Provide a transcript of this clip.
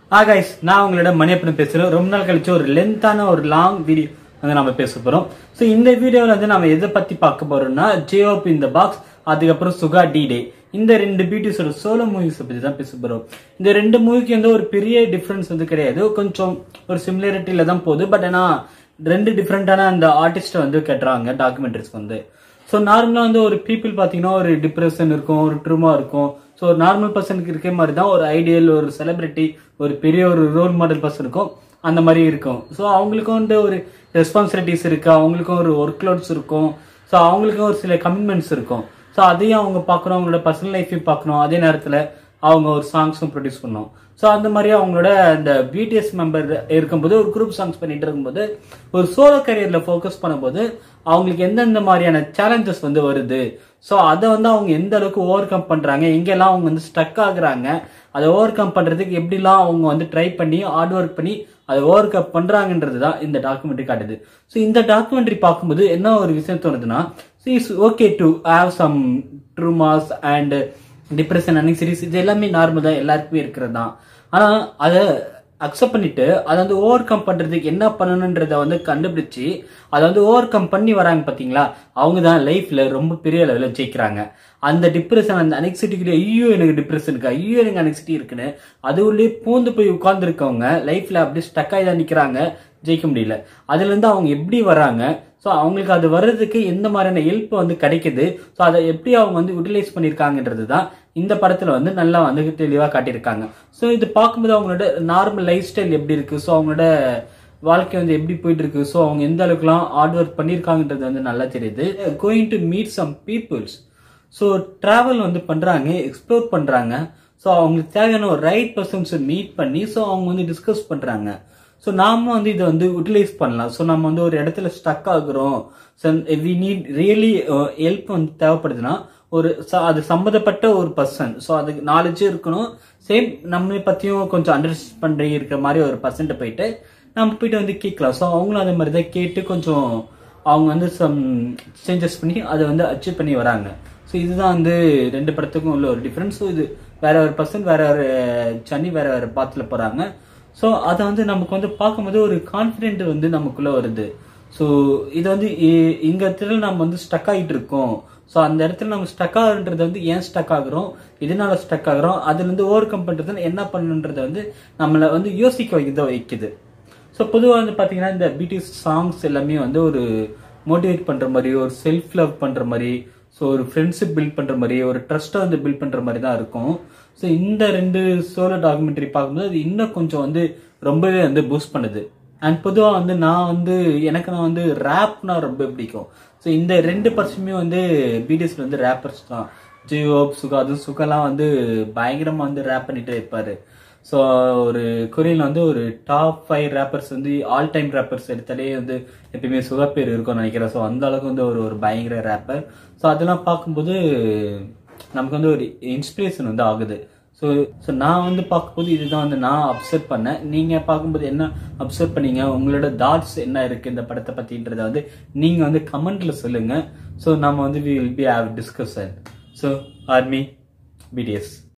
ஆ guys நான் உங்களோட மணியப்பன் பேசுறேன் ரொம்ப நாள் கழிச்சு ஒரு லென்த்தான ஒரு லாங் வீடியோ வந்து நம்ம பேச போறோம் ஸோ இந்த வீடியோவில் வந்து நம்ம எதை பத்தி பார்க்க போறோம்னா ஜேஓப் இந்த பாக்ஸ் அதுக்கப்புறம் சுகா டி டே இந்த ரெண்டு பியூட்டிஸோட சோலோ மூவிஸ் பத்தி தான் பேச போறோம் இந்த ரெண்டு மூவிக்கு வந்து ஒரு பெரிய டிஃபரன்ஸ் வந்து கிடையாது கொஞ்சம் ஒரு சிமிலாரிட்டியில தான் போகுது பட் ஆனா ரெண்டு டிஃப்ரெண்டான அந்த ஆர்டிஸ்ட்டை வந்து கட்டுறாங்க டாக்குமெண்ட்ரிஸ் வந்து ஸோ நார்மலாக வந்து ஒரு பீப்புள் பார்த்தீங்கன்னா ஒரு டிப்ரெஷன் இருக்கும் ஒரு ட்ரூமா இருக்கும் ஸோ ஒரு நார்மல் பர்சனுக்கு இருக்க மாதிரி தான் ஒரு ஐடியல் ஒரு செலிபிரிட்டி ஒரு பெரிய ஒரு ரோல் மாடல் பர்சன் இருக்கும் அந்த மாதிரி இருக்கும் ஸோ அவங்களுக்கும் வந்து ஒரு ரெஸ்பான்சிபிலிட்டிஸ் இருக்கு அவங்களுக்கும் ஒரு ஒர்க் லோட்ஸ் இருக்கும் ஸோ அவங்களுக்கும் ஒரு சில கமிட்மெண்ட்ஸ் இருக்கும் ஸோ அதையும் அவங்க பார்க்கணும் அவங்களோட பர்சனல் லைஃபையும் பார்க்கணும் அதே நேரத்தில் அவங்க ஒரு சாங்ஸும் ப்ரொடியூஸ் பண்ணணும் ஸோ அந்த மாதிரி அவங்களோட அந்த பிடிஎஸ் மெம்பர் இருக்கும்போது ஒரு குரூப் சாங்ஸ் பண்ணிட்டு இருக்கும்போது ஒரு சோலோ கரியர்ல ஃபோக்கஸ் பண்ணும்போது அவங்களுக்கு எந்தெந்த மாதிரியான சேலஞ்சஸ் வந்து வருது ஸோ அதை வந்து அவங்க எந்த அளவுக்கு ஓவர் கம் பண்றாங்க எங்கெல்லாம் அவங்க வந்து ஸ்டக் ஆகுறாங்க அதை ஓவர் கம் பண்றதுக்கு எப்படிலாம் அவங்க வந்து ட்ரை பண்ணி ஹார்ட் ஒர்க் பண்ணி அதை ஓவர் கம் பண்றாங்கன்றது தான் இந்த டாக்குமெண்ட்ரி காட்டுது ஸோ இந்த டாக்குமெண்ட்ரி பார்க்கும்போது என்ன ஒரு விஷயம் தோணுதுன்னா is okay to have some traumas and depression anxieties இது எல்லாமே நார்மல் தான் எல்லாருக்குமே இருக்கிறது தான் ஆனால் அதை அக்செப்ட் பண்ணிட்டு அதை வந்து ஓவர் கம் பண்றதுக்கு என்ன பண்ணணுன்றத வந்து கண்டுபிடிச்சு அதை வந்து ஓவர் கம் பண்ணி வராங்க பாத்தீங்களா அவங்க தான் லைஃப்ல ரொம்ப பெரிய லெவலில் ஜெயிக்கிறாங்க அந்த டிப்ரெஷன் அந்த அனெக்சிட்டிக்குள்ளே ஐயோ எனக்கு டிப்ரெஷன் இருக்கு ஐயோ எனக்கு அனெக்சிட்டி இருக்குன்னு அது உள்ளே பூந்து போய் உட்கார்ந்துருக்கவங்க லைஃப்ல அப்படியே ஸ்டக் ஆகி தான் நிக்கிறாங்க ஜெயிக்க முடியல அதுல இருந்து அவங்க எப்படி வராங்க ஸோ அவங்களுக்கு அது வர்றதுக்கு எந்த மாதிரியான ஹெல்ப் வந்து கிடைக்குது ஸோ அதை எப்படி அவங்க வந்து யூட்டிலைஸ் பண்ணியிருக்காங்கன்றது தான் இந்த படத்தில் வந்து நல்லா வந்து தெளிவாக காட்டியிருக்காங்க ஸோ இது பார்க்கும்போது அவங்களோட நார்மல் லைஃப் ஸ்டைல் எப்படி இருக்கு ஸோ அவங்களோட வாழ்க்கை வந்து எப்படி போயிட்டு இருக்கு ஸோ அவங்க எந்த அளவுக்குலாம் ஹார்ட் ஒர்க் பண்ணியிருக்காங்கன்றது வந்து நல்லா தெரியுது going to meet some peoples so travel வந்து பண்ணுறாங்க எக்ஸ்ப்ளோர் பண்ணுறாங்க ஸோ அவங்களுக்கு தேவையான ஒரு ரைட் பர்சன்ஸை மீட் பண்ணி ஸோ அவங்க வந்து டிஸ்கஸ் பண்ணுறாங்க ஸோ நாம வந்து இதை வந்து யூட்டிலைஸ் பண்ணலாம் ஸோ நம்ம வந்து ஒரு இடத்துல ஸ்டக் ஆகுறோம் வி நீட் ரியலி ஹெல்ப் வந்து தேவைப்படுதுன்னா ஒரு அது சம்மந்தப்பட்ட ஒரு பர்சன் ஸோ அதுக்கு நாலேஜும் இருக்கணும் சேம் நம்மளை பற்றியும் கொஞ்சம் அண்டர்ஸ்ட் பண்ணி இருக்கிற மாதிரி ஒரு பர்சன்ட்ட போயிட்டு நம்ம போயிட்டு வந்து கேட்கலாம் ஸோ அவங்களும் அதே மாதிரி தான் கேட்டு கொஞ்சம் அவங்க வந்து சம் சேஞ்சஸ் பண்ணி அதை வந்து அச்சீவ் பண்ணி வராங்க ஸோ இதுதான் வந்து ரெண்டு படத்துக்கும் உள்ள ஒரு டிஃப்ரென்ஸ் ஸோ இது வேற ஒரு பர்சன் வேற ஒரு சனி வேற வேற பாத்தில் போகிறாங்க ஸோ அதை வந்து நமக்கு வந்து பார்க்கும்போது ஒரு கான்ஃபிடென்ட் வந்து நமக்குள்ள வருது ஸோ இது வந்து இங்க இடத்துல நம்ம வந்து ஸ்டக் ஆகிட்டு இருக்கோம் ஸோ அந்த இடத்துல நம்ம ஸ்டக் ஆகுன்றது வந்து ஏன் ஸ்டக் ஆகுறோம் இதனால ஸ்டக் ஆகுறோம் அதுலேருந்து ஓவர் கம் பண்ணுறது என்ன பண்ணணுன்றதை வந்து நம்மளை வந்து யோசிக்க வைக்க வைக்குது ஸோ பொதுவாக வந்து பார்த்தீங்கன்னா இந்த பிடிஎஸ் சாங்ஸ் எல்லாமே வந்து ஒரு மோட்டிவேட் பண்ணுற மாதிரி ஒரு செல்ஃப் லவ் பண்ணுற மாதிரி ஸோ ஒரு ஃப்ரெண்ட்ஷிப் பில்ட் பண்ணுற மாதிரி ஒரு ட்ரஸ்ட்டை வந்து பில்ட் பண்ணுற மாதிரி தான் இருக்கும் ஸோ இந்த ரெண்டு சோலோ டாக்குமெண்ட்ரி பார்க்கும்போது அது இன்னும் கொஞ்சம் வந்து ரொம்பவே வந்து பூஸ்ட் பண்ணுது அண்ட் பொதுவாக வந்து நான் வந்து எனக்கு நான் வந்து ரேப்னா ரொம்ப பிடிக்கும் ஸோ இந்த ரெண்டு பர்சனுமே வந்து பிடிஎஸ்ல வந்து ரேப்பர்ஸ் தான் ஜியோப் சுகா அது சுகாலாம் வந்து பயங்கரமாக வந்து ரேப் பண்ணிட்டு இருப்பாரு ஸோ ஒரு கொரியனில் வந்து ஒரு டாப் ஃபைவ் ரேப்பர்ஸ் வந்து ஆல் டைம் ரேப்பர்ஸ் எடுத்தாலே வந்து எப்பயுமே சுகா பேர் இருக்கும்னு நினைக்கிறேன் ஸோ அந்த அளவுக்கு வந்து ஒரு ஒரு பயங்கர ரேப்பர் ஸோ அதெல்லாம் பார்க்கும்போது நமக்கு வந்து ஒரு இன்ஸ்பிரேஷன் வந்து ஆகுது ஸோ ஸோ நான் வந்து பார்க்கும்போது இதுதான் வந்து நான் அப்சர்வ் பண்ணேன் நீங்கள் பார்க்கும்போது என்ன அப்சர்வ் பண்ணீங்க உங்களோட தாட்ஸ் என்ன இருக்குது இந்த படத்தை பற்றின்றத வந்து நீங்கள் வந்து கமெண்ட்டில் சொல்லுங்கள் ஸோ நம்ம வந்து we will be have discussion so army BDS